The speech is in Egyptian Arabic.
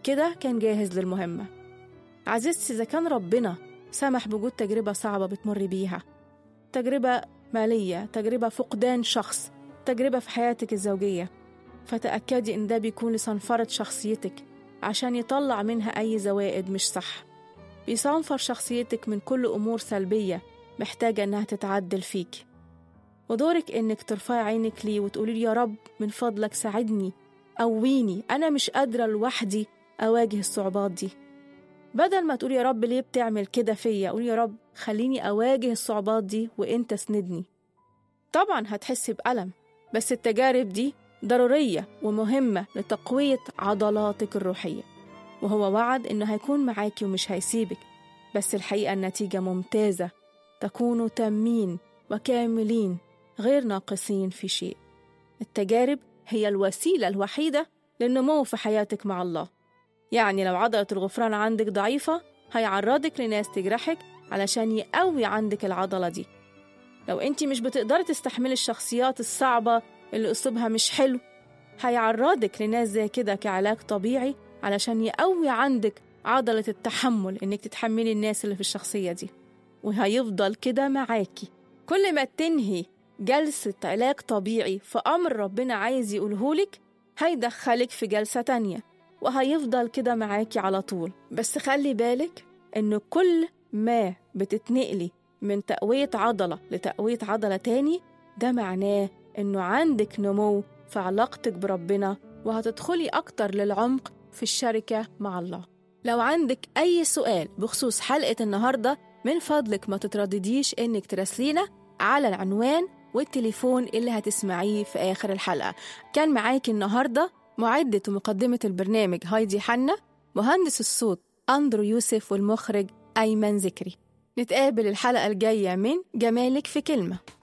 وبكده كان جاهز للمهمة عزيزتي إذا كان ربنا سمح بوجود تجربة صعبة بتمر بيها تجربة مالية تجربة فقدان شخص تجربة في حياتك الزوجية فتأكدي إن ده بيكون لصنفرة شخصيتك عشان يطلع منها أي زوائد مش صح بيصنفر شخصيتك من كل أمور سلبية محتاجة إنها تتعدل فيك ودورك إنك ترفعي عينك ليه وتقولي لي يا رب من فضلك ساعدني قويني أنا مش قادرة لوحدي أواجه الصعوبات دي بدل ما تقولي يا رب ليه بتعمل كده فيا قولي يا رب خليني أواجه الصعوبات دي وإنت سندني طبعا هتحسي بألم بس التجارب دي ضرورية ومهمة لتقوية عضلاتك الروحية وهو وعد إنه هيكون معاكي ومش هيسيبك بس الحقيقة النتيجة ممتازة تكونوا تامين وكاملين غير ناقصين في شيء التجارب هي الوسيلة الوحيدة للنمو في حياتك مع الله يعني لو عضلة الغفران عندك ضعيفة هيعرضك لناس تجرحك علشان يقوي عندك العضلة دي لو انت مش بتقدري تستحملي الشخصيات الصعبة اللي أسلوبها مش حلو هيعرضك لناس زي كده كعلاج طبيعي علشان يقوي عندك عضلة التحمل إنك تتحملي الناس اللي في الشخصية دي وهيفضل كده معاكي كل ما تنهي جلسة علاج طبيعي في أمر ربنا عايز يقولهولك هيدخلك في جلسة تانية وهيفضل كده معاكي على طول بس خلي بالك إن كل ما بتتنقلي من تقوية عضلة لتقوية عضلة تاني ده معناه إنه عندك نمو في علاقتك بربنا وهتدخلي أكتر للعمق في الشركة مع الله لو عندك أي سؤال بخصوص حلقة النهاردة من فضلك ما تتردديش إنك تراسلينا على العنوان والتليفون اللي هتسمعيه في آخر الحلقة كان معاكي النهاردة معدة ومقدمة البرنامج هايدي حنا مهندس الصوت أندرو يوسف والمخرج أيمن ذكري نتقابل الحلقة الجاية من جمالك في كلمة